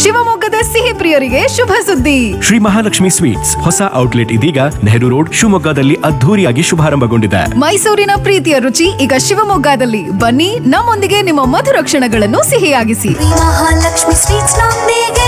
ಶಿವಮೊಗ್ಗದ ಸಿಹಿ ಪ್ರಿಯರಿಗೆ ಶುಭ ಸುದ್ದಿ ಶ್ರೀ ಮಹಾಲಕ್ಷ್ಮಿ ಸ್ವೀಟ್ಸ್ ಹೊಸ ಔಟ್ಲೆಟ್ ಇದೀಗ ನೆಹರು ರೋಡ್ ಶಿವಮೊಗ್ಗದಲ್ಲಿ ಅದ್ಧೂರಿಯಾಗಿ ಶುಭಾರಂಭಗೊಂಡಿದೆ ಮೈಸೂರಿನ ಪ್ರೀತಿಯ ರುಚಿ ಈಗ ಶಿವಮೊಗ್ಗದಲ್ಲಿ ಬನ್ನಿ ನಮ್ಮೊಂದಿಗೆ ನಿಮ್ಮ ಮಧುರ ಕ್ಷಣಗಳನ್ನು ಸಿಹಿಯಾಗಿಸಿ ಮಹಾಲಕ್ಷ್ಮಿ ಸ್ವೀಟ್ಸ್ ನೊಂದಿಗೆ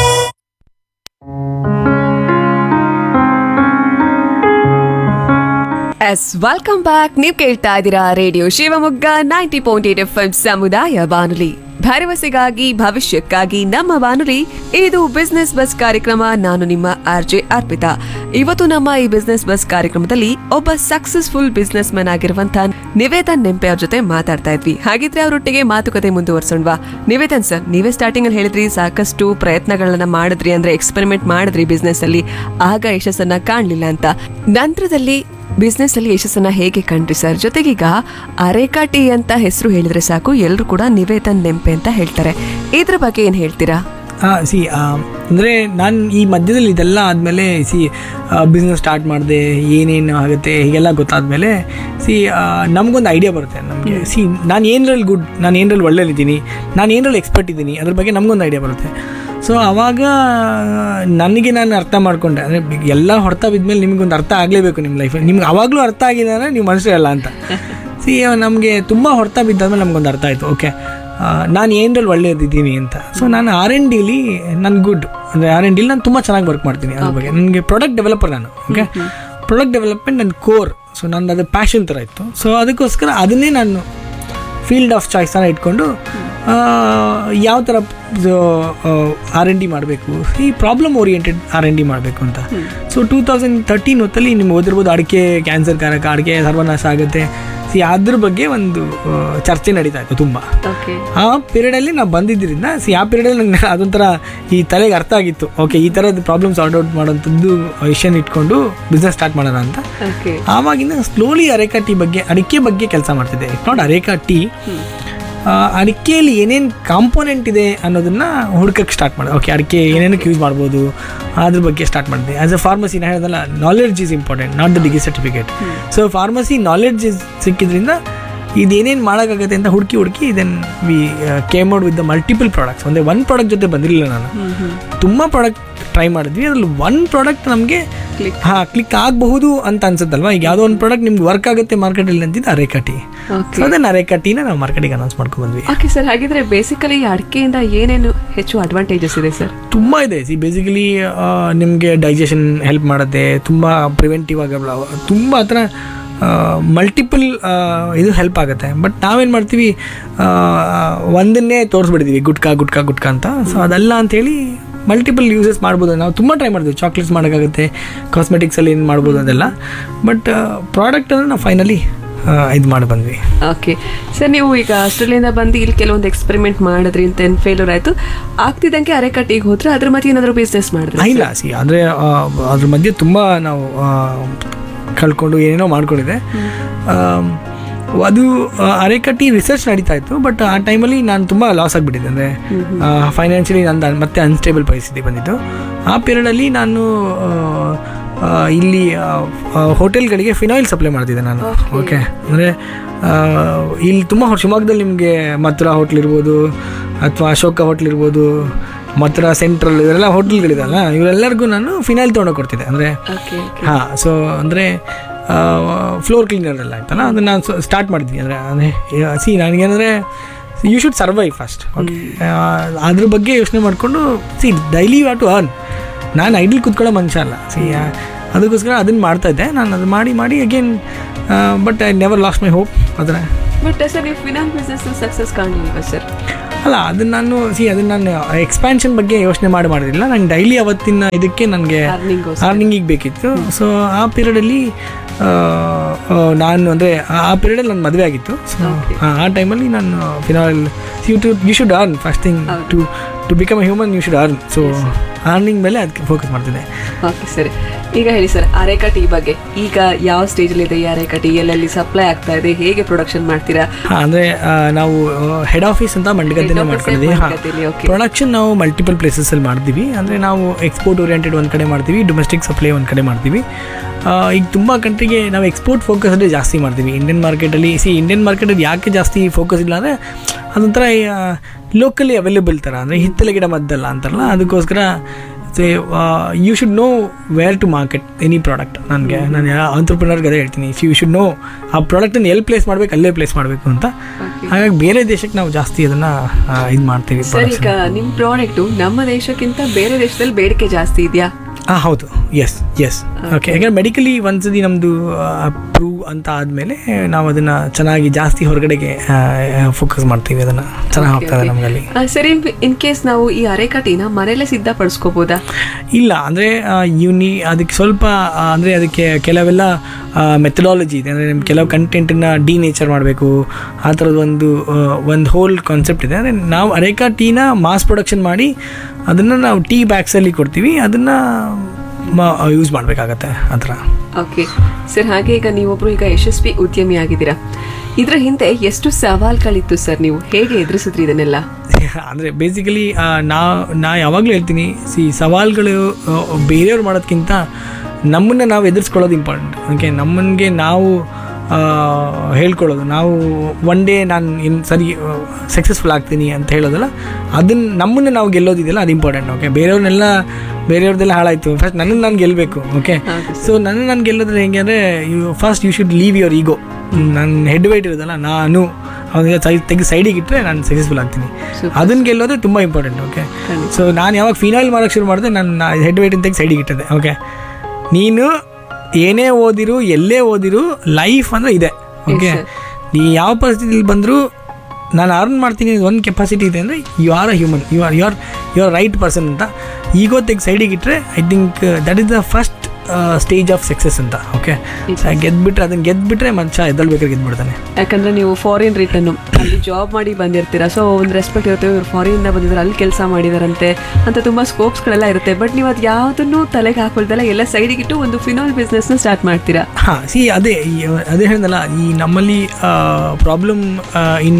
ಎಸ್ ವೆಲ್ಕಮ್ ಬ್ಯಾಕ್ ನೀವು ಕೇಳ್ತಾ ಇದ್ದೀರಾ radio Shivamogga ninety point eight FM ಸಮುದಾಯ ಬಾನುಲಿ ಭರವಸೆಗಾಗಿ ಭವಿಷ್ಯಕ್ಕಾಗಿ ನಮ್ಮ ಬಾನುಲಿ ಇದು ಬಿಸ್ನೆಸ್ ಬಸ್ ಕಾರ್ಯಕ್ರಮ ನಾನು ನಿಮ್ಮ ಆರ್ ಜೆ ಅರ್ಪಿತಾ ಇವತ್ತು ನಮ್ಮ ಈ ಬಿಸ್ನೆಸ್ ಬಸ್ ಕಾರ್ಯಕ್ರಮದಲ್ಲಿ ಒಬ್ಬ ಸಕ್ಸಸ್ಫುಲ್ ಬಿಸ್ನೆಸ್ ಮ್ಯಾನ್ ಆಗಿರುವಂತಹ ನಿವೇದನ್ ನೆಂಪೆ ಅವ್ರ ಜೊತೆ ಮಾತಾಡ್ತಾ ಇದ್ವಿ ಹಾಗಿದ್ರೆ ಅವರೊಟ್ಟಿಗೆ ಮಾತುಕತೆ ಮುಂದುವರ್ಸೋಣವಾ ನಿವೇದನ್ ಸರ್ ನೀವೇ ಸ್ಟಾರ್ಟಿಂಗ್ ಅಲ್ಲಿ ಹೇಳಿದ್ರಿ ಸಾಕಷ್ಟು ಪ್ರಯತ್ನಗಳನ್ನ ಮಾಡಿದ್ರಿ ಅಂದ್ರೆ ಎಕ್ಸ್ಪೆರಿಮೆಂಟ್ ಮಾಡಿದ್ರಿ ಬಿಸ್ನೆಸ್ ಅಲ್ಲಿ ಆಗ ಯಶಸ್ಸನ್ನ ಕಾಣ್ಲಿಲ್ಲ ಅಂತ ನಂತರದಲ್ಲಿ ಬಿಸ್ನೆಸ್ ಅಲ್ಲಿ ಯಶಸ್ಸನ್ನ ಹೇಗೆ ಕಂಡ್ರಿ ಸರ್ ಜೊತೆಗೀಗ ಅರೇಕಾಟಿ ಅಂತ ಹೆಸರು ಹೇಳಿದ್ರೆ ಸಾಕು ಎಲ್ಲರೂ ಕೂಡ ನಿವೇದನ್ ನೆಂಪೆ ಅಂತ ಹೇಳ್ತಾರೆ ಇದ್ರ ಬಗ್ಗೆ ಏನ್ ಹೇಳ್ತೀರಾ ಹಾಂ ಸಿ ಅಂದರೆ ನಾನು ಈ ಮಧ್ಯದಲ್ಲಿ ಇದೆಲ್ಲ ಆದಮೇಲೆ ಸಿ ಬಿಸ್ನೆಸ್ ಸ್ಟಾರ್ಟ್ ಮಾಡಿದೆ ಏನೇನು ಆಗುತ್ತೆ ಹೀಗೆಲ್ಲ ಗೊತ್ತಾದಮೇಲೆ ಸಿ ನಮಗೊಂದು ಐಡಿಯಾ ಬರುತ್ತೆ ನಮಗೆ ಸಿ ನಾನು ಏನರಲ್ಲಿ ಗುಡ್ ನಾನು ಏನರಲ್ಲಿ ಒಳ್ಳೆಯಲ್ಲಿದ್ದೀನಿ ನಾನು ಏನರಲ್ಲಿ ಎಕ್ಸ್ಪರ್ಟ್ ಇದ್ದೀನಿ ಅದ್ರ ಬಗ್ಗೆ ನಮಗೊಂದು ಐಡಿಯಾ ಬರುತ್ತೆ ಸೊ ಆವಾಗ ನನಗೆ ನಾನು ಅರ್ಥ ಮಾಡ್ಕೊಂಡೆ ಅಂದರೆ ಎಲ್ಲ ಹೊಡ್ತಾ ಬಿದ್ಮೇಲೆ ನಿಮಗೊಂದು ಅರ್ಥ ಆಗಲೇಬೇಕು ನಿಮ್ಮ ಲೈಫಲ್ಲಿ ನಿಮ್ಗೆ ಆವಾಗಲೂ ಅರ್ಥ ಆಗಿದೆ ಅಂದರೆ ನೀವು ಮನುಷ್ಯರಲ್ಲ ಅಂತ ಸಿ ನಮಗೆ ತುಂಬ ಹೊಡ್ತಾ ಬಿದ್ದಾದ್ಮೇಲೆ ನಮಗೊಂದು ಅರ್ಥ ಆಯಿತು ಓಕೆ ನಾನು ಏನರಲ್ಲಿ ಒಳ್ಳೆಯದಿದ್ದೀನಿ ಅಂತ ಸೊ ನಾನು ಆರ್ ಎನ್ ಡಿಲಿ ನಾನು ಗುಡ್ ಅಂದರೆ ಆರ್ ಎನ್ ಡಿಲಿ ನಾನು ತುಂಬ ಚೆನ್ನಾಗಿ ವರ್ಕ್ ಮಾಡ್ತೀನಿ ಅದ್ರ ಬಗ್ಗೆ ನನಗೆ ಪ್ರಾಡಕ್ಟ್ ಡೆವಲಪರ್ ನಾನು ಓಕೆ ಪ್ರಾಡಕ್ಟ್ ಡೆವಲಪ್ಮೆಂಟ್ ನನ್ನ ಕೋರ್ ಸೊ ನಂದು ಅದು ಪ್ಯಾಷನ್ ಥರ ಇತ್ತು ಸೊ ಅದಕ್ಕೋಸ್ಕರ ಅದನ್ನೇ ನಾನು ಫೀಲ್ಡ್ ಆಫ್ ಚಾಯ್ಸನ್ನು ಇಟ್ಕೊಂಡು ಯಾವ ಥರ ಆರ್ ಎನ್ ಡಿ ಮಾಡಬೇಕು ಈ problem oriented R N D ಮಾಡಬೇಕು ಅಂತ ಸೊ ಟೂ ತೌಸಂಡ್ ತರ್ಟೀನ್ ಹೊತ್ತಲ್ಲಿ ನಿಮ್ಗೆ ಓದಿರ್ಬೋದು ಅಡಿಕೆ ಕ್ಯಾನ್ಸರ್ ಕಾರಕ ಅಡಿಕೆ ಸರ್ವನಾಶ ಆಗುತ್ತೆ ಸಿ ಅದ್ರ ಬಗ್ಗೆ ಒಂದು ಆ, ಚರ್ಚೆ ನಡೀತಾ ಇತ್ತು ತುಂಬ ಆ ಪೀರಿಯಡಲ್ಲಿ ನಾವು ಬಂದಿದ್ದರಿಂದ ಸಿ ಆ ಪೀರಿಯಡಲ್ಲಿ ನಂಗೆ ಅದೊಂಥರ ಈ ತಲೆಗೆ ಅರ್ಥ ಆಗಿತ್ತು ಓಕೆ ಈ ಥರದ ಪ್ರಾಬ್ಲಮ್ ಸಾರ್ಟ್ ಔಟ್ ಮಾಡೋಂಥದ್ದು ವಿಷಯನ ಇಟ್ಕೊಂಡು ಬಿಸ್ನೆಸ್ ಸ್ಟಾರ್ಟ್ ಮಾಡೋಣ ಅಂತ ಆವಾಗಿಂದ ಸ್ಲೋಲಿ ಅರೇಕಾ ಟೀ ಬಗ್ಗೆ ಅಡಿಕೆ ಬಗ್ಗೆ ಕೆಲಸ ಮಾಡ್ತಿದ್ದೆ ನಾಟ್ ಅರೇಕಾ ಟೀ ಅಡಿಕೆಯಲ್ಲಿ ಏನೇನು ಕಾಂಪೋನೆಂಟ್ ಇದೆ ಅನ್ನೋದನ್ನ ಹುಡ್ಕಕ್ಕೆ ಸ್ಟಾರ್ಟ್ ಮಾಡಿದೆ ಓಕೆ ಅಡಿಕೆ ಏನೇನಕ್ಕೆ ಯೂಸ್ ಮಾಡ್ಬೋದು ಅದ್ರ ಬಗ್ಗೆ ಸ್ಟಾರ್ಟ್ ಮಾಡಿದೆ ಆಸ್ ಅ ಫಾರ್ಮಸಿ ನಾ ಹೇಳಿದಲ್ಲ knowledge is important not the degree certificate so pharmacy knowledge ಸಿಕ್ಕಿದ್ರಿಂದ ಇದೇನೇನು ಮಾಡೋಕ್ಕಾಗತ್ತೆ ಅಂತ ಹುಡುಕಿ ಹುಡುಕಿ then we came out with the multiple products ಒಂದೇ ಒನ್ ಪ್ರಾಡಕ್ಟ್ ಜೊತೆ ಬಂದಿರಲಿಲ್ಲ ನಾನು ತುಂಬ ಪ್ರಾಡಕ್ಟ್ ಟ್ರೈ ಮಾಡಿದ್ವಿ ಅದ್ರಲ್ಲಿ ಒನ್ ಪ್ರಾಡಕ್ಟ್ ನಮಗೆ ಹಾಂ ಕ್ಲಿಕ್ ಆಗಬಹುದು ಅಂತ ಅನ್ಸುತ್ತಲ್ವಾ ಈಗ ಯಾವುದೋ ಒಂದು ಪ್ರಾಡಕ್ಟ್ ನಿಮ್ಗೆ ವರ್ಕ್ ಆಗುತ್ತೆ ಮಾರ್ಕೆಟಲ್ಲಿ ಅಂತಿದ್ದು ಅರೇಕಟಿ ಸೊ ಅದನ್ನ ಅರೇಕಟಿನ ನಾವು ಮಾರ್ಕೆಟಿಗೆ ಅನೌನ್ಸ್ ಮಾಡ್ಕೊಂಡು ಬಂದ್ವಿ ಓಕೆ ಸರ್ ಹಾಗಿದ್ರೆ ಬೇಸಿಕಲಿ ಅಡಿಕೆಯಿಂದ ಏನೇನು ಹೆಚ್ಚು ಅಡ್ವಾಂಟೇಜಸ್ ಇದೆ ಸರ್ ತುಂಬ ಇದೆ ಸಿ ಬೇಸಿಕಲಿ ನಿಮಗೆ ಡೈಜೆಷನ್ ಹೆಲ್ಪ್ ಮಾಡುತ್ತೆ ತುಂಬ ಪ್ರಿವೆಂಟಿವ್ ಆಗಲ್ಲ ತುಂಬ ಆ ಥರ ಮಲ್ಟಿಪಲ್ ಇದು ಹೆಲ್ಪ್ ಆಗುತ್ತೆ ಬಟ್ ನಾವೇನು ಮಾಡ್ತೀವಿ ಆ, ಒಂದನ್ನೇ ತೋರಿಸ್ಬಿಡ್ತೀವಿ ಗುಟ್ಕಾ ಗುಟ್ಕಾ ಗುಟ್ಕಾ ಅಂತ ಸೊ ಅದಲ್ಲ ಅಂಥೇಳಿ ಮಲ್ಟಿಪಲ್ ಯೂಸಸ್ ಮಾಡ್ಬೋದು ನಾವು ತುಂಬ ಟ್ರೈ ಮಾಡಿದ್ವಿ ಚಾಕ್ಲೇಟ್ಸ್ ಮಾಡೋಕ್ಕಾಗುತ್ತೆ ಕಾಸ್ಮೆಟಿಕ್ಸಲ್ಲಿ ಏನು ಮಾಡ್ಬೋದು ಅದೆಲ್ಲ ಬಟ್ ಪ್ರಾಡಕ್ಟ್ ಅಂದರೆ ನಾವು ಫೈನಲಿ ಇದು ಮಾಡಿ ಬಂದ್ವಿ ಓಕೆ ಸರ್ ನೀವು ಈಗ ಆಸ್ಟ್ರೇಲಿಯಾದಿಂದ ಬಂದು ಇಲ್ಲಿ ಕೆಲವೊಂದು ಎಕ್ಸ್ಪೆರಿಮೆಂಟ್ ಮಾಡಿದ್ರಿ ಅಂತ ಫೇಲ್ಯೂರ್ ಆಯ್ತು ಆಗ್ತಿದ್ದಂಗೆ ಅರೆಕಟ್ಟಿಗೆ ಹೋದ್ರೆ ಅದ್ರ ಮತ್ತೆ ಏನಾದರೂ ಬಿಸ್ನೆಸ್ ಮಾಡಿದ್ರಿ ಇಲ್ಲ ಸಿ ಅಂದರೆ ಅದ್ರ ಮಧ್ಯೆ ತುಂಬ ನಾವು ಆ, ಕಳ್ಕೊಂಡು ಏನೇನೋ ಮಾಡ್ಕೊಂಡಿದೆ ಆಮ್, ಅದು ಆ, ಅರೆಕಟ್ಟಿ ರಿಸರ್ಚ್ ನಡೀತಾ ಇತ್ತು ಬಟ್ ಆ ಟೈಮಲ್ಲಿ ನಾನು ತುಂಬ ಲಾಸ್ ಆಗಿಬಿಟ್ಟಿದ್ದೆ ಅಂದರೆ ಫೈನಾನ್ಷಿಯಲಿ ನಂದು ಮತ್ತೆ ಅನ್ಸ್ಟೇಬಲ್ ಪರಿಸ್ಥಿತಿ ಬಂದಿತ್ತು ಆ ಪೀರಿಯಡಲ್ಲಿ ನಾನು ಆ, ಆ, ಇಲ್ಲಿ ಹೋಟೆಲ್ಗಳಿಗೆ ಫಿನಾಯಿಲ್ ಸಪ್ಲೈ ಮಾಡ್ತಿದ್ದೆ ನಾನು ಓಕೆ ಅಂದರೆ ಇಲ್ಲಿ ತುಂಬ ಶಿವಮೊಗ್ಗದಲ್ಲಿ ನಿಮಗೆ ಮಥುರಾ ಹೋಟ್ಲ್ ಇರ್ಬೋದು ಅಥವಾ ಅಶೋಕ ಹೋಟ್ಲ್ ಇರ್ಬೋದು ಮಥುರಾ ಸೆಂಟ್ರಲ್ ಇವರೆಲ್ಲ ಹೋಟೆಲ್ಗಳಿದಲ್ಲ ಇವರೆಲ್ಲರಿಗೂ ನಾನು ಫಿನಾಯಿಲ್ ತೊಗೊಂಡೋಗಿ ಕೊಡ್ತಿದ್ದೆ ಅಂದರೆ ಓಕೆ ಹಾಂ ಸೊ ಅಂದರೆ ಫ್ಲೋರ್ ಕ್ಲೀನರ್ ಎಲ್ಲ ಆಯ್ತಲ್ಲ ಅದನ್ನು ನಾನು ಸ್ಟಾರ್ಟ್ ಮಾಡಿದ್ವಿ ಅಂದರೆ ಅಂದರೆ ಸಿ ನನಗೇನಂದರೆ you should survive first okay ಅದ್ರ ಬಗ್ಗೆ ಯೋಚನೆ ಮಾಡಿಕೊಂಡು see daily you have to earn ನಾನು ಐಡ್ಲಿ ಕುತ್ಕೊಳ್ಳೋ ಮನುಷ್ಯ ಅಲ್ಲ ಸಿ ಅದಕ್ಕೋಸ್ಕರ ಅದನ್ನು ಮಾಡ್ತಾ ಇದ್ದೆ ನಾನು ಅದು ಮಾಡಿ ಮಾಡಿ again but I never lost my hope ಅದರ ಬಟ್ ಸರ್ ನೀವು ಫಿನಾನ್ಸ್ ಬಿಸ್ನೆಸ್ ಸಕ್ಸಸ್ ಕಾಣಲಿಲ್ವಾ ಸರ್ ಅಲ್ಲ ಅದನ್ನ ನಾನು ಸಿ ಅದನ್ನ ನಾನು ಎಕ್ಸ್ಪ್ಯಾನ್ಷನ್ ಬಗ್ಗೆ ಯೋಚನೆ ಮಾಡಿ ಮಾಡಿರಲಿಲ್ಲ ನಂಗೆ ಡೈಲಿ ಅವತ್ತಿನ ಇದಕ್ಕೆ ನನಗೆ Earning-ಗೋಸ್ಕರ. ಅರ್ನಿಂಗಿಗೆ ಬೇಕಿತ್ತು ಸೊ ಆ ಪೀರಿಯಡಲ್ಲಿ ನಾನು ಅಂದರೆ ಆ ಪೀರಿಯಡಲ್ಲಿ ನನ್ನ ಮದುವೆ ಆಗಿತ್ತು ಸೊ ಆ ಟೈಮಲ್ಲಿ ನಾನು final you to you should earn first thing to to become a human you should earn so earning ಮೇಲೆ ಅದಕ್ಕೆ ಫೋಕಸ್ ಮಾಡ್ತಿದ್ದೆ ಓಕೆ ಸರಿ ಈಗ ಹೇಳಿ ಸರ್ ಅರೆಕಾ ಟೀ ಬಗ್ಗೆ ಈಗ ಯಾವ ಸ್ಟೇಜಲ್ಲಿ ಇದೆ ಈ ಅರೆಕಾ ಟೀ ಎಲ್ಲೆಲ್ಲಿ ಸಪ್ಲೈ ಆಗ್ತಾ ಇದೆ ಹೇಗೆ ಪ್ರೊಡಕ್ಷನ್ ಮಾಡ್ತೀರಾ ಹಾಂ ಅಂದರೆ ನಾವು ಹೆಡ್ ಆಫೀಸ್ ಅಂತ ಮಂಡಗದ್ದೆನೇ Head office ಮಾಡ್ಕೊಂಡಿದ್ದೀವಿ ಹಾಂ ಮಂಡಗದ್ದೆಲಿ, okay. ಪ್ರೊಡಕ್ಷನ್ ನಾವು ಮಲ್ಟಿಪಲ್ ಪ್ಲೇಸಸಲ್ಲಿ ಮಾಡ್ತೀವಿ ಅಂದರೆ ನಾವು ಎಕ್ಸ್ಪೋರ್ಟ್ ಓರಿಯೆಂಟೆಡ್ ಒಂದು ಕಡೆ ಮಾಡ್ತೀವಿ ಡೊಮೆಸ್ಟಿಕ್ ಸಪ್ಲೈ ಒಂದು ಕಡೆ ಮಾಡ್ತೀವಿ ಆ, ಈಗ ತುಂಬ ಕಂಟ್ರಿಗೆ ನಾವು ಎಕ್ಸ್ಪೋರ್ಟ್ ಫೋಕಸ್ ಜಾಸ್ತಿ ಮಾಡ್ತೀವಿ ಇಂಡಿಯನ್ ಮಾರ್ಕೆಟಲ್ಲಿ ಸಿ ಇಂಡಿಯನ್ ಮಾರ್ಕೆಟಲ್ಲಿ ಯಾಕೆ ಜಾಸ್ತಿ ಫೋಕಸ್ ಇಲ್ಲ ಅಂದರೆ ಅದೊಂಥರ ಲೋಕಲಿ ಅವೈಲೇಬಲ್ ಥರ ಅಂದರೆ ಹಿತ್ತಲ ಗಿಡ ಮದ್ದಲ್ಲ ಅಂತಾರಲ್ಲ ಅದಕ್ಕೋಸ್ಕರ you should know where to market any product ನನಗೆ ನಾನು ಆಂಟ್ರಪ್ರಿನರ್ಗೆ ಅದೇ ಹೇಳ್ತೀನಿ ಇಫ್ ಯು ಶುಡ್ ನೋ ಆ ಪ್ರಾಡಕ್ಟನ್ನು ಎಲ್ಲಿ ಪ್ಲೇಸ್ ಮಾಡಬೇಕು ಅಲ್ಲೇ ಪ್ಲೇಸ್ ಮಾಡಬೇಕು ಅಂತ ಹಾಗಾಗಿ ಬೇರೆ ದೇಶಕ್ಕೆ ನಾವು ಜಾಸ್ತಿ ಅದನ್ನು ಇದು ಮಾಡ್ತೀವಿ ಸರ್ ಈಗ ನಿಮ್ ಪ್ರಾಡಕ್ಟ್ ನಮ್ಮ ದೇಶಕ್ಕಿಂತ ಬೇರೆ ದೇಶದಲ್ಲಿ ಬೇಡಿಕೆ ಜಾಸ್ತಿ ಇದೆಯಾ ಹಾಂ ಹೌದು ಎಸ್ ಎಸ್ ಓಕೆ ಯಾಕಂದ್ರೆ ಮೆಡಿಕಲಿ ಒಂದ್ಸತಿ ನಮ್ಮದು ಅಪ್ರೂವ್ ಅಂತ ಆದಮೇಲೆ ನಾವು ಅದನ್ನು ಚೆನ್ನಾಗಿ ಜಾಸ್ತಿ ಹೊರಗಡೆಗೆ ಫೋಕಸ್ ಮಾಡ್ತೀವಿ ಅದನ್ನು ಚೆನ್ನಾಗಿ ಹೋಗ್ತದೆ ನಮಗಲ್ಲಿ ಆ, ಸರ್ ಇನ್ ಕೇಸ್ ನಾವು ಈ ಅರೆಕಾಟಿನ ಮನೇಲೆ ಸಿದ್ಧಪಡಿಸ್ಕೋಬೋದಾ ಇಲ್ಲ ಅಂದರೆ ಯೂನಿ ಅದಕ್ಕೆ ಸ್ವಲ್ಪ ಅಂದರೆ ಅದಕ್ಕೆ ಕೆಲವೆಲ್ಲ ಮೆಥಡಾಲಜಿ ಇದೆ ಅಂದರೆ ನಿಮ್ಮ ಕೆಲವು ಕಂಟೆಂಟನ್ನು ಡಿ ನೇಚರ್ ಮಾಡಬೇಕು ಆ ಥರದ್ದು ಒಂದು ಒಂದು ಹೋಲ್ ಕಾನ್ಸೆಪ್ಟ್ ಇದೆ ಅಂದರೆ ನಾವು ಅರೇಕಾ ಟೀನ ಮಾಸ್ ಪ್ರೊಡಕ್ಷನ್ ಮಾಡಿ ಅದನ್ನು ನಾವು ಟೀ ಬ್ಯಾಗ್ಸಲ್ಲಿ ಕೊಡ್ತೀವಿ ಅದನ್ನು ಯೂಸ್ ಮಾಡಬೇಕಾಗತ್ತೆ ಆ ಥರ ಓಕೆ ಸರ್ ಹಾಗೆ ಈಗ ನೀವೊಬ್ರು ಈಗ ಯಶಸ್ವಿ ಉದ್ಯಮಿ ಆಗಿದ್ದೀರಾ ಇದ್ರ ಹಿಂದೆ ಎಷ್ಟು ಸವಾಲ್ಗಳಿತ್ತು ಸರ್ ನೀವು ಹೇಗೆ ಎದುರಿಸಿದ್ರಿ ಇದನ್ನೆಲ್ಲ ಅಂದರೆ ಬೇಸಿಕಲಿ ನಾ ನಾ ಯಾವಾಗಲೂ ಹೇಳ್ತೀನಿ ಸಿ ಸವಾಲುಗಳು ಆ, ಬೇರೆಯವ್ರು ಮಾಡೋದಕ್ಕಿಂತ ನಮ್ಮನ್ನು ನಾವು ಎದುರಿಸ್ಕೊಳ್ಳೋದು ಇಂಪಾರ್ಟೆಂಟ್ ಓಕೆ ನಮ್ಮನಿಗೆ ನಾವು ಆ, ಹೇಳ್ಕೊಳ್ಳೋದು ನಾವು ಒನ್ ಡೇ ನಾನು ಇನ್ನು ಸರಿ ಸಕ್ಸಸ್ಫುಲ್ ಆಗ್ತೀನಿ ಅಂತ ಹೇಳೋದಲ್ಲ ಅದನ್ನು ನಮ್ಮನ್ನು ನಾವು ಗೆಲ್ಲೋದಿದೆಯಲ್ಲ ಅದು ಇಂಪಾರ್ಟೆಂಟ್ ಓಕೆ ಬೇರೆಯವ್ರನ್ನೆಲ್ಲ ಬೇರೆಯವ್ರದ್ದೆಲ್ಲ ಹಾಳಾಯಿತು ಫಸ್ಟ್ ನನ್ನನ್ನು ನಾನು ಗೆಲ್ಲಬೇಕು ಓಕೆ ಸೊ ನನ್ನ ನಾನು ಗೆಲ್ಲೋದ್ರೆ ಹೆಂಗೆ ಅಂದರೆ you first you should leave your ego ನನ್ನ ಹೆಡ್ ವೈಟ್ ಇರೋದಲ್ಲ ನಾನು ಅವನಿಗೆ ಸೈ ತೆಗೆದು ಸೈಡಿಗೆ ಇಟ್ಟರೆ ನಾನು ಸಕ್ಸಸ್ಫುಲ್ ಆಗ್ತೀನಿ ಅದನ್ನ ಗೆಲ್ಲೋದು ತುಂಬ ಇಂಪಾರ್ಟೆಂಟ್ ಓಕೆ ಸೊ ನಾನು ಯಾವಾಗ ಫಿನಾಯಿಲ್ ಮಾಡೋಕ್ಕೆ ಶುರು ಮಾಡಿದೆ ನನ್ನ ಹೆಡ್ ವೆಯ್ಟ್ ತೆಗೆದು ಸೈಡಿಗೆ ಇಟ್ಟಿದ್ದೆ ಓಕೆ ನೀನು ಏನೇ ಓದಿರು ಎಲ್ಲೇ ಓದಿರು ಲೈಫ್ ಅಂದರೆ ಇದೆ ಓಕೆ ನೀ ಯಾವ ಪರಿಸ್ಥಿತಿಲಿ ಬಂದರೂ ನಾನು ಅರ್ನ್ ಮಾಡ್ತೀನಿ ಒಂದು ಕೆಪಾಸಿಟಿ ಇದೆ ಅಂದರೆ you are a human you are you are you are right person ಅಂತ ಈಗೋ ತೆಗೆದು ಸೈಡಿಗೆ ಇಟ್ಟರೆ I think that is the first stage of success ಅಂತ ಓಕೆ ಗೆದ್ಬಿಟ್ರೆ ಅದನ್ನು ಗೆದ್ಬಿಟ್ರೆ ಮನುಷ್ಯ ಎದ್ದಲ್ಬೇಕಾದ್ರೆ ಗೆದ್ಬಿಡ್ತಾನೆ ಯಾಕಂದ್ರೆ ನೀವು ಫಾರಿನ್ ರಿಟರ್ನ್ ಅಲ್ಲಿ ಜಾಬ್ ಮಾಡಿ ಬಂದಿರ್ತೀರಾ ಸೊ ಒಂದು ರೆಸ್ಪೆಕ್ಟ್ ಇರುತ್ತೆ ಇವ್ರು ಫಾರಿನ್ ಮಾಡಿದ್ದಾರೆ ಅಲ್ಲಿ ಕೆಲಸ ಮಾಡಿದಾರಂತೆ ಅಂತ ತುಂಬಾ ಸ್ಕೋಪ್ಸ್ಗಳೆಲ್ಲ ಇರುತ್ತೆ ಬಟ್ ನೀವು ಅದು ಯಾವುದನ್ನು ತಲೆಗೆ ಹಾಕೊಳ್ದಲ್ಲ ಎಲ್ಲ ಸೈಡಿಗೆ ಇಟ್ಟು ಒಂದು ಫಿನಾಲ್ ಬಿಸ್ನೆಸ್ನ ಸ್ಟಾರ್ಟ್ ಮಾಡ್ತೀರಾ ಹಾಂ ಸಿ ಅದೇ ಈ- ಅದೇ ಹೇಳಿದ್ನಲ್ಲ ಈ ನಮ್ಮಲ್ಲಿ ಪ್ರಾಬ್ಲಮ್ ಇನ್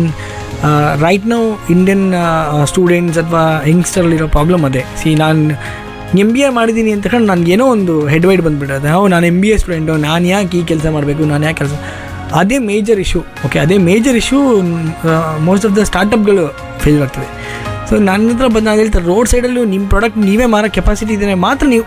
ರೈಟ್ ನಾವು ಇಂಡಿಯನ್ ಸ್ಟೂಡೆಂಟ್ಸ್ ಅಥವಾ ಯಂಗ್ಸ್ಟರ್ಲಿರೋ ಪ್ರಾಬ್ಲಮ್ ಅದೇ ಸಿ ನಾನು ಎಮ್ ಬಿ ಎ ಮಾಡಿದ್ದೀನಿ ಅಂತ ಹೇಳಿ ನನಗೆ ಏನೋ ಒಂದು ಹೆಡ್ ವೈಡ್ ಬಂದುಬಿಡೋದು ಹೋ ನಾನು ಎಮ್ ಬಿ ಎ ಸ್ಟೂಡೆಂಟು ನಾನು ಯಾಕೆ ಈ ಕೆಲಸ ಮಾಡಬೇಕು ನಾನು ಯಾಕೆ ಕೆಲಸ ಅದೇ ಮೇಜರ್ ಇಶ್ಯೂ ಓಕೆ ಅದೇ major issue most of the ಸ್ಟಾರ್ಟಪ್ಗಳು ಫೇಲ್ ಆಗ್ತದೆ ಸೊ ನನ್ನ ಹತ್ರ ಬಂದು ನಾನು ಹೇಳ್ತಾರೆ ರೋಡ್ ಸೈಡಲ್ಲೂ ನಿಮ್ಮ ಪ್ರಾಡಕ್ಟ್ ನೀವೇ ಮಾರೋ ಕೆಪಾಸಿಟಿ ಇದ್ದರೆ ಮಾತ್ರ ನೀವು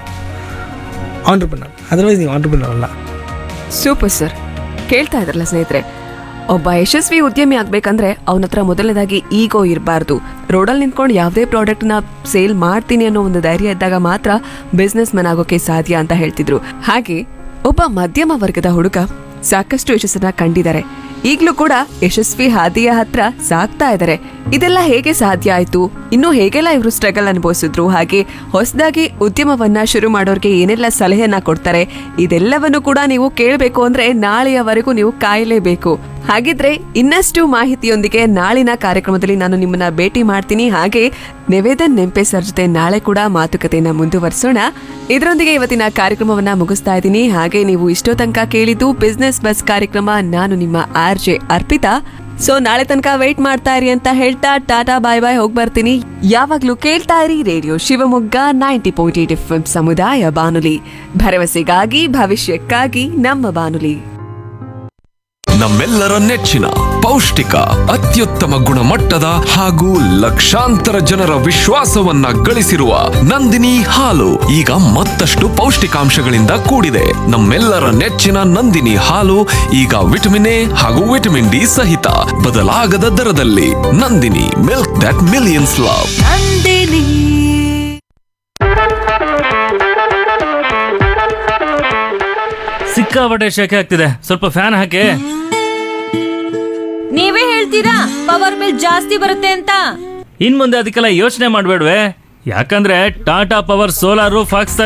ಆಂಟ್ರಪ್ರನರ್ ಅದರ್ವೈಸ್ ನೀವು ಆಂಟ್ರಪ್ರನರ್ ಅಲ್ಲ ಸೂಪರ್ ಸರ್ ಕೇಳ್ತಾ ಇದ್ರಲ್ಲ ಸ್ನೇಹಿತರೆ ಒಬ್ಬ ಯಶಸ್ವಿ ಉದ್ಯಮಿ ಆಗ್ಬೇಕಂದ್ರೆ ಅವನ ಹತ್ರ ಮೊದಲನೇದಾಗಿ ಈಗೋ ಇರಬಾರ್ದು ರೋಡಲ್ಲಿ ನಿಂತ್ಕೊಂಡು ಯಾವುದೇ ಪ್ರಾಡಕ್ಟ್ನ ಸೇಲ್ ಮಾಡ್ತೀನಿ ಅನ್ನೋ ಒಂದು ಧೈರ್ಯ ಇದ್ದಾಗ ಮಾತ್ರ ಬಿಸ್ನೆಸ್ ಮ್ಯಾನ್ ಆಗೋಕೆ ಸಾಧ್ಯ ಅಂತ ಹೇಳ್ತಿದ್ರು ಹಾಗೆ ಒಬ್ಬ ಮಧ್ಯಮ ವರ್ಗದ ಹುಡುಗ ಸಾಕಷ್ಟು ಯಶಸ್ಸನ್ನ ಕಂಡಿದ್ದಾರೆ ಈಗ್ಲೂ ಕೂಡ ಯಶಸ್ವಿ ಹಾದಿಯ ಹತ್ರ ಸಾಗ್ತಾ ಇದ್ದಾರೆ ಇದೆಲ್ಲ ಹೇಗೆ ಸಾಧ್ಯ ಆಯ್ತು ಇನ್ನು ಹೇಗೆಲ್ಲ ಇವರು ಸ್ಟ್ರಗಲ್ ಅನುಭವಿಸಿದ್ರು ಹಾಗೆ ಹೊಸದಾಗಿ ಉದ್ಯಮವನ್ನ ಶುರು ಮಾಡೋರ್ಗೆ ಏನೆಲ್ಲ ಸಲಹೆಯನ್ನ ಕೊಡ್ತಾರೆ ಇದೆಲ್ಲವನ್ನು ಕೂಡ ನೀವು ಕೇಳಬೇಕು ಅಂದ್ರೆ ನಾಳೆಯವರೆಗೂ ನೀವು ಕಾಯಲೇಬೇಕು ಹಾಗಿದ್ರೆ ಇನ್ನಷ್ಟು ಮಾಹಿತಿಯೊಂದಿಗೆ ನಾಳಿನ ಕಾರ್ಯಕ್ರಮದಲ್ಲಿ ನಾನು ನಿಮ್ಮನ್ನ ಭೇಟಿ ಮಾಡ್ತೀನಿ ಹಾಗೆ ನಿವೇದನ್ ನೆಂಪೆ ಸರ್ ಜೊತೆ ನಾಳೆ ಕೂಡ ಮಾತುಕತೆಯನ್ನ ಮುಂದುವರಿಸೋಣ ಇದರೊಂದಿಗೆ ಇವತ್ತಿನ ಕಾರ್ಯಕ್ರಮವನ್ನ ಮುಗಿಸ್ತಾ ಇದ್ದೀನಿ ಹಾಗೆ ನೀವು ಇಷ್ಟೋ ತನಕ ಕೇಳಿದ್ದು ಬಿಸ್ನೆಸ್ ಬಸ್ ಕಾರ್ಯಕ್ರಮ ನಾನು ನಿಮ್ಮ ಆರ್ ಜೆ ಅರ್ಪಿತಾ ಸೊ ನಾಳೆ ತನಕ ವೇಟ್ ಮಾಡ್ತಾ ಇರಿ ಅಂತ ಹೇಳ್ತಾ ಟಾಟಾ ಬಾಯ್ ಬಾಯ್ ಹೋಗಿ ಬರ್ತೀನಿ ಯಾವಾಗ್ಲೂ ಕೇಳ್ತಾ ಇರಿ radio Shivamogga ninety point eight FM ಸಮುದಾಯ ಬಾನುಲಿ ಭರವಸೆಗಾಗಿ ಭವಿಷ್ಯಕ್ಕಾಗಿ ನಮ್ಮ ಬಾನುಲಿ ನಮ್ಮೆಲ್ಲರ ನೆಚ್ಚಿನ ಪೌಷ್ಟಿಕ ಅತ್ಯುತ್ತಮ ಗುಣಮಟ್ಟದ ಹಾಗೂ ಲಕ್ಷಾಂತರ ಜನರ ವಿಶ್ವಾಸವನ್ನ ಗಳಿಸಿರುವ ನಂದಿನಿ ಹಾಲು ಈಗ ಮತ್ತಷ್ಟು ಪೌಷ್ಟಿಕಾಂಶಗಳಿಂದ ಕೂಡಿದೆ ನಮ್ಮೆಲ್ಲರ ನೆಚ್ಚಿನ ನಂದಿನಿ ಹಾಲು ಈಗ ವಿಟಮಿನ್ ಎ ಹಾಗೂ ವಿಟಮಿನ್ ಡಿ ಸಹಿತ ಬದಲಾಗದ ದರದಲ್ಲಿ Nandini milk that millions love ಸಿಕ್ಕಾಪಟ್ಟೆ ಶೆಕೆ ಆಗ್ತಿದೆ ಸ್ವಲ್ಪ ಫ್ಯಾನ್ ಹಾಕಿ ನೀವೇ ಹೇಳ್ತೀರಾ ಪವರ್ ಬಿಲ್ ಜಾಸ್ತಿ ಬರುತ್ತೆ ಅಂತ ಇನ್ ಮುಂದೆ ಅದಕ್ಕೆಲ್ಲ ಯೋಚನೆ ಮಾಡ್ಬೇಡ್ವೆ ಯಾಕಂದ್ರೆ ಟಾಟಾ ಪವರ್ ಸೋಲಾರು ಫಾಕ್ಸ್